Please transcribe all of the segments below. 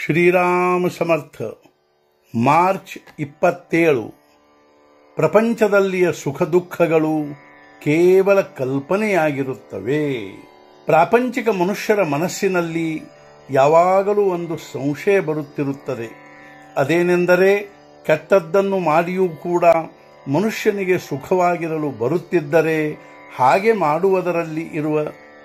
ಶ್ರೀರಾಮ ಸಮರ್ಥ March ಇಪ್ಪತ್ತೇಳು ಪ್ರಪಂಚದಲ್ಲಿಯ ಸುಖ ದುಃಖಗಳು ಕೇವಲ ಕಲ್ಪನೆಯಾಗಿರುತ್ತವೆ ಪ್ರಾಪಂಚಿಕ ಮನುಷ್ಯರ ಮನಸ್ಸಿನಲ್ಲಿ ಯಾವಾಗಲೂ ಒಂದು ಸಂಶಯ ಬರುತ್ತಿರುತ್ತದೆ ಅದೇನೆಂದರೆ ಕೆಟ್ಟದ್ದನ್ನು ಮಾಡಿಯೂ ಕೂಡ ಮನುಷ್ಯನಿಗೆ ಸುಖವಾಗಿರಲು ಬರುತ್ತಿದ್ದರೆ ಹಾಗೆ ಮಾಡುವುದರಲ್ಲಿ ಇರುವ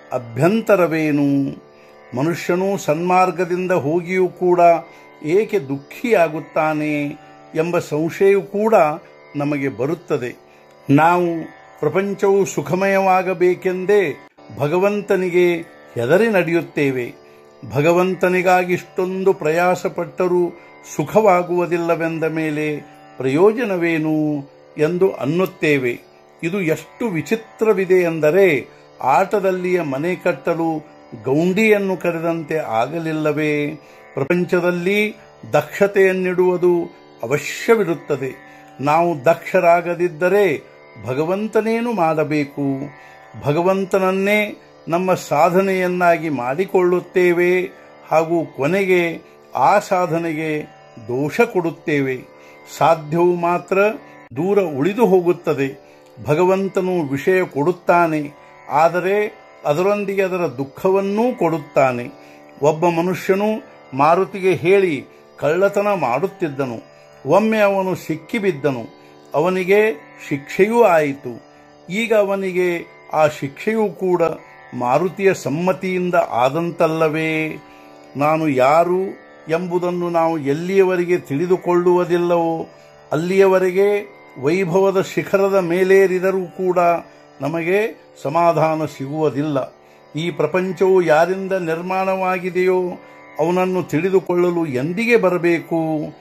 ಅಭ್ಯಂತರವೇನು ಮನುಷ್ಯನು ಸನ್ಮಾರ್ಗದಿಂದ ಹೋಗಿಯೂ ಕೂಡ ಏಕೆ ದುಃಖಿಯಾಗುತ್ತಾನೆ ಎಂಬ ಸಂಶಯವು ಕೂಡ ನಮಗೆ ಬರುತ್ತದೆ ನಾವು ಪ್ರಪಂಚವು ಸುಖಮಯವಾಗಬೇಕೆಂದೇ ಭಗವಂತನಿಗೆ ಹೆದರಿ ನಡೆಯುತ್ತೇವೆ ಭಗವಂತನಿಗಾಗಿಷ್ಟೊಂದು ಪ್ರಯಾಸಪಟ್ಟರೂ ಸುಖವಾಗುವುದಿಲ್ಲವೆಂದ ಮೇಲೆ ಪ್ರಯೋಜನವೇನು ಎಂದು ಅನ್ನುತ್ತೇವೆ ಇದು ಎಷ್ಟು ವಿಚಿತ್ರವಿದೆ ಎಂದರೆ ಆಟದಲ್ಲಿಯ ಮನೆ ಕಟ್ಟಲು ಗೌಂಡಿಯನ್ನು ಕರೆದಂತೆ ಆಗಲಿಲ್ಲವೇ ಪ್ರಪಂಚದಲ್ಲಿ ದಕ್ಷತೆಯನ್ನಿಡುವುದು ಅವಶ್ಯವಿರುತ್ತದೆ ನಾವು ದಕ್ಷರಾಗದಿದ್ದರೆ ಭಗವಂತನೇನು ಮಾಡಬೇಕು ಭಗವಂತನನ್ನೇ ನಮ್ಮ ಸಾಧನೆಯನ್ನಾಗಿ ಮಾಡಿಕೊಳ್ಳುತ್ತೇವೆ ಹಾಗೂ ಕೊನೆಗೆ ಆ ಸಾಧನೆಗೆ ದೋಷ ಕೊಡುತ್ತೇವೆ ಸಾಧ್ಯವು ಮಾತ್ರ ದೂರ ಉಳಿದು ಹೋಗುತ್ತದೆ ಭಗವಂತನು ವಿಷಯ ಕೊಡುತ್ತಾನೆ ಆದರೆ ಅದರೊಂದಿಗೆ ಅದರ ದುಃಖವನ್ನೂ ಕೊಡುತ್ತಾನೆ ಒಬ್ಬ ಮನುಷ್ಯನು ಮಾರುತಿಗೆ ಹೇಳಿ ಕಳ್ಳತನ ಮಾಡುತ್ತಿದ್ದನು ಒಮ್ಮೆ ಅವನು ಸಿಕ್ಕಿಬಿದ್ದನು ಅವನಿಗೆ ಶಿಕ್ಷೆಯೂ ಆಯಿತು ಈಗ ಅವನಿಗೆ ಆ ಶಿಕ್ಷೆಯೂ ಕೂಡ ಮಾರುತಿಯ ಸಮ್ಮತಿಯಿಂದ ಆದಂತಲ್ಲವೇ ನಾನು ಯಾರು ಎಂಬುದನ್ನು ನಾವು ಎಲ್ಲಿಯವರೆಗೆ ತಿಳಿದುಕೊಳ್ಳುವುದಿಲ್ಲವೋ ಅಲ್ಲಿಯವರೆಗೆ ವೈಭವದ ಶಿಖರದ ಮೇಲೇರಿದರೂ ಕೂಡ ನಮಗೆ ಸಮಾಧಾನ ಸಿಗುವುದಿಲ್ಲ ಈ ಪ್ರಪಂಚವು ಯಾರಿಂದ ನಿರ್ಮಾಣವಾಗಿದೆಯೋ ಅವನನ್ನು ತಿಳಿದುಕೊಳ್ಳಲು ಎಂದಿಗೆ ಬರಬೇಕು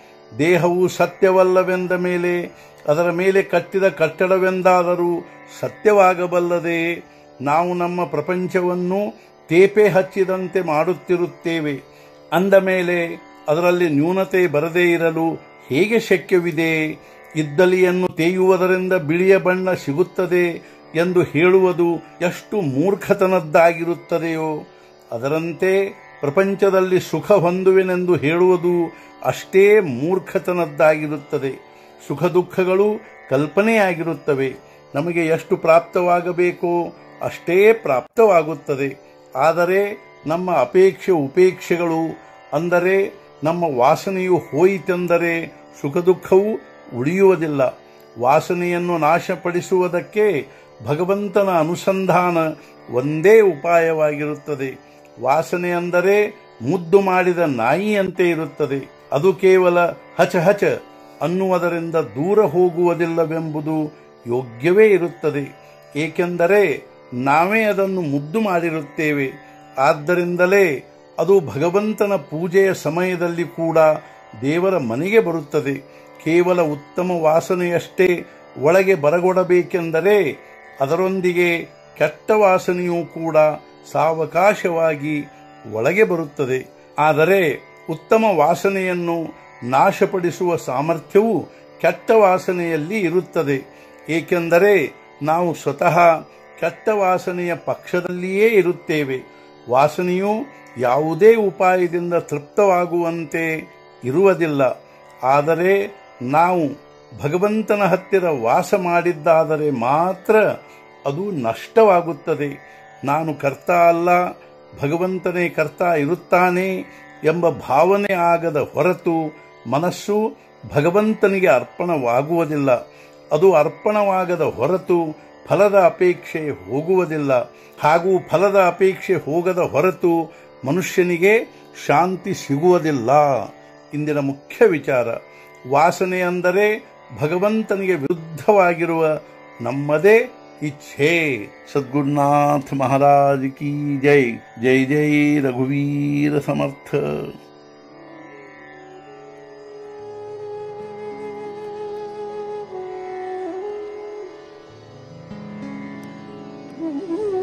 ದೇಹವು ಸತ್ಯವಲ್ಲವೆಂದ ಮೇಲೆ ಅದರ ಮೇಲೆ ಕಟ್ಟಿದ ಕಟ್ಟಡವೆಂದಾದರೂ ಸತ್ಯವಾಗಬಲ್ಲದೆ ನಾವು ನಮ್ಮ ಪ್ರಪಂಚವನ್ನು ತೇಪೆ ಹಚ್ಚಿದಂತೆ ಮಾಡುತ್ತಿರುತ್ತೇವೆ ಅಂದ ಮೇಲೆ ಅದರಲ್ಲಿ ನ್ಯೂನತೆ ಬರದೇ ಇರಲು ಹೇಗೆ ಶಕ್ಯವಿದೆ ಇದ್ದಲಿಯನ್ನು ತೇಯುವುದರಿಂದ ಬಿಳಿಯ ಬಣ್ಣ ಸಿಗುತ್ತದೆ ಎಂದು ಹೇಳುವುದು ಎಷ್ಟು ಮೂರ್ಖತನದ್ದಾಗಿರುತ್ತದೆಯೋ ಅದರಂತೆ ಪ್ರಪಂಚದಲ್ಲಿ ಸುಖ ಹೊಂದುವೆನೆಂದು ಹೇಳುವುದು ಅಷ್ಟೇ ಮೂರ್ಖತನದ್ದಾಗಿರುತ್ತದೆ ಸುಖ ದುಃಖಗಳು ಕಲ್ಪನೆಯಾಗಿರುತ್ತವೆ ನಮಗೆ ಎಷ್ಟು ಪ್ರಾಪ್ತವಾಗಬೇಕೋ ಅಷ್ಟೇ ಪ್ರಾಪ್ತವಾಗುತ್ತದೆ ಆದರೆ ನಮ್ಮ ಅಪೇಕ್ಷೆ ಉಪೇಕ್ಷೆಗಳು ಅಂದರೆ ನಮ್ಮ ವಾಸನೆಯು ಹೋಯಿತೆಂದರೆ ಸುಖ ದುಃಖವು ಉಳಿಯುವುದಿಲ್ಲ ವಾಸನೆಯನ್ನು ನಾಶಪಡಿಸುವುದಕ್ಕೆ ಭಗವಂತನ ಅನುಸಂಧಾನ ಒಂದೇ ಉಪಾಯವಾಗಿರುತ್ತದೆ ವಾಸನೆ ಅಂದರೆ ಮುದ್ದು ಮಾಡಿದ ನಾಯಿಯಂತೆ ಇರುತ್ತದೆ ಅದು ಕೇವಲ ಹಚ ಹಚ ಅನ್ನುವುದರಿಂದ ದೂರ ಹೋಗುವುದಿಲ್ಲವೆಂಬುದು ಯೋಗ್ಯವೇ ಇರುತ್ತದೆ ಏಕೆಂದರೆ ನಾವೇ ಅದನ್ನು ಮುದ್ದು ಮಾಡಿರುತ್ತೇವೆ ಆದ್ದರಿಂದಲೇ ಅದು ಭಗವಂತನ ಪೂಜೆಯ ಸಮಯದಲ್ಲಿ ಕೂಡ ದೇವರ ಮನೆಗೆ ಬರುತ್ತದೆ ಕೇವಲ ಉತ್ತಮ ವಾಸನೆಯಷ್ಟೇ ಒಳಗೆ ಬರಗೊಡಬೇಕೆಂದರೆ ಅದರೊಂದಿಗೆ ಕೆಟ್ಟ ವಾಸನೆಯೂ ಕೂಡ ಸಾವಕಾಶವಾಗಿ ಒಳಗೆ ಬರುತ್ತದೆ ಆದರೆ ಉತ್ತಮ ವಾಸನೆಯನ್ನು ನಾಶಪಡಿಸುವ ಸಾಮರ್ಥ್ಯವು ಕೆಟ್ಟ ವಾಸನೆಯಲ್ಲಿ ಇರುತ್ತದೆ ಏಕೆಂದರೆ ನಾವು ಸ್ವತಃ ಕೆಟ್ಟ ವಾಸನೆಯ ಪಕ್ಷದಲ್ಲಿಯೇ ಇರುತ್ತೇವೆ ವಾಸನೆಯು ಯಾವುದೇ ಉಪಾಯದಿಂದ ತೃಪ್ತವಾಗುವಂತೆ ಇರುವುದಿಲ್ಲ ಆದರೆ ನಾವು ಭಗವಂತನ ಹತ್ತಿರ ವಾಸ ಮಾಡಿದ್ದಾದರೆ ಮಾತ್ರ ಅದು ನಷ್ಟವಾಗುತ್ತದೆ ನಾನು ಕರ್ತ ಅಲ್ಲ ಭಗವಂತನೇ ಕರ್ತ ಇರುತ್ತಾನೆ ಎಂಬ ಭಾವನೆ ಆಗದ ಹೊರತು ಮನಸ್ಸು ಭಗವಂತನಿಗೆ ಅರ್ಪಣವಾಗುವುದಿಲ್ಲ ಅದು ಅರ್ಪಣವಾಗದ ಹೊರತು ಫಲದ ಅಪೇಕ್ಷೆ ಹೋಗುವುದಿಲ್ಲ ಹಾಗೂ ಫಲದ ಅಪೇಕ್ಷೆ ಹೋಗದ ಹೊರತು ಮನುಷ್ಯನಿಗೆ ಶಾಂತಿ ಸಿಗುವುದಿಲ್ಲ ಇಂದಿನ ಮುಖ್ಯ ವಿಚಾರ ವಾಸನೆ ಅಂದರೆ ಭಗವಂತನಿಗೆ ವಿರುದ್ಧವಾಗಿರುವ ನಮ್ಮದೇ ಇಚ್ಛೆ ಸದ್ಗುರುನಾಥ ಮಹಾರಾಜ್ ಕಿ ಜೈ ಜೈ ಜೈ ರಘುವೀರ ಸಮರ್ಥ Mm-hmm.